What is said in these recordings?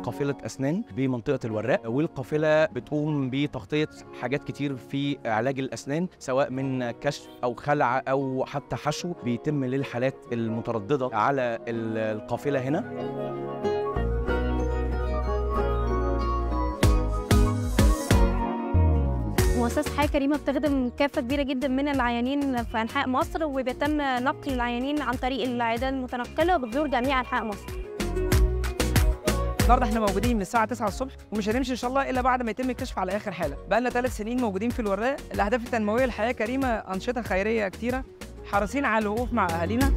قافله اسنان بمنطقه الوراق والقافله بتقوم بتغطيه حاجات كتير في علاج الاسنان سواء من كشف او خلع او حتى حشو بيتم للحالات المتردده على ال- القافله هنا مؤسسة حياة كريمة بتخدم كافة كبيرة جدا من العيانين في أنحاء مصر وبيتم نقل العيانين عن طريق العيادات المتنقلة بتزور جميع أنحاء مصر النهارده احنا موجودين من الساعه 9 الصبح ومش هنمشي ان شاء الله الا بعد ما يتم الكشف على اخر حاله بقى لنا ثلاث سنين موجودين في الوراق الاهداف التنمويه للحياه كريمه انشطه خيريه كتيره حريصين على الوقوف مع اهالينا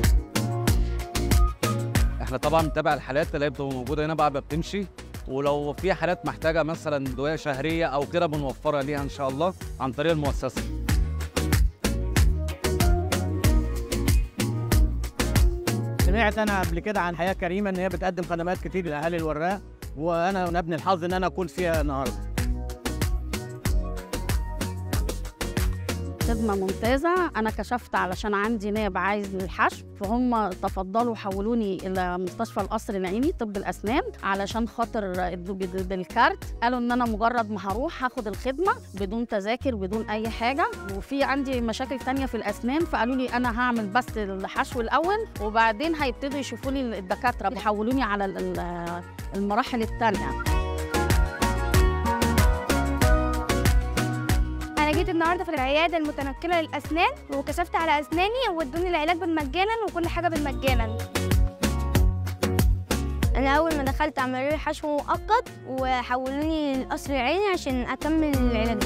احنا طبعا بنتابع الحالات اللي هي بتبقى موجوده هنا بعد ما بتمشي ولو في حالات محتاجه مثلا ادويه شهريه او كده بنوفرها ليها ان شاء الله عن طريق المؤسسه سمعت انا قبل كده عن حياه كريمه ان هي بتقدم خدمات كتير لاهالي الوراق وانا من ابن الحظ ان انا اكون فيها النهارده خدمة ممتازة أنا كشفت علشان عندي ناب عايز للحشو فهم تفضلوا حولوني إلى مستشفى القصر العيني طب الأسنان علشان خاطر ادوا بال- بالكارت قالوا إن أنا مجرد ما هروح هاخد الخدمة بدون تذاكر بدون أي حاجة وفي عندي مشاكل تانية في الأسنان فقالوا لي أنا هعمل بس الحشو الأول وبعدين هيبتدوا يشوفوا لي الدكاترة بيحولوني على ال- ال- المراحل التانية أنا جيت النهاردة في العيادة المتنقلة للأسنان وكشفت على أسناني وادوني العلاج بالمجانا وكل حاجة بالمجانا أنا أول ما دخلت عملوا لي حشو مؤقت وحولوني لقصر عيني عشان أكمل العلاج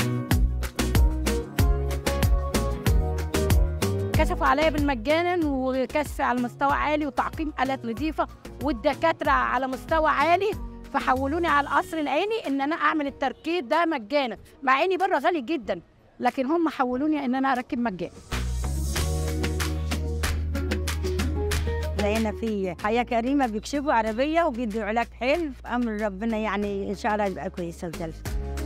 كشفوا عليا بالمجانا وكشف على مستوى عالي وتعقيم آلات نظيفة والدكاترة على مستوى عالي فحولوني على القصر العيني ان انا اعمل التركيب ده مجانا مع اني بره غالي جدا لكن هم حولوني ان انا اركب مجانا لقينا في حياة كريمة بيكشفوا عربية وبيدوا علاج حلو أمر ربنا يعني إن شاء الله يبقى كويسة وتلفة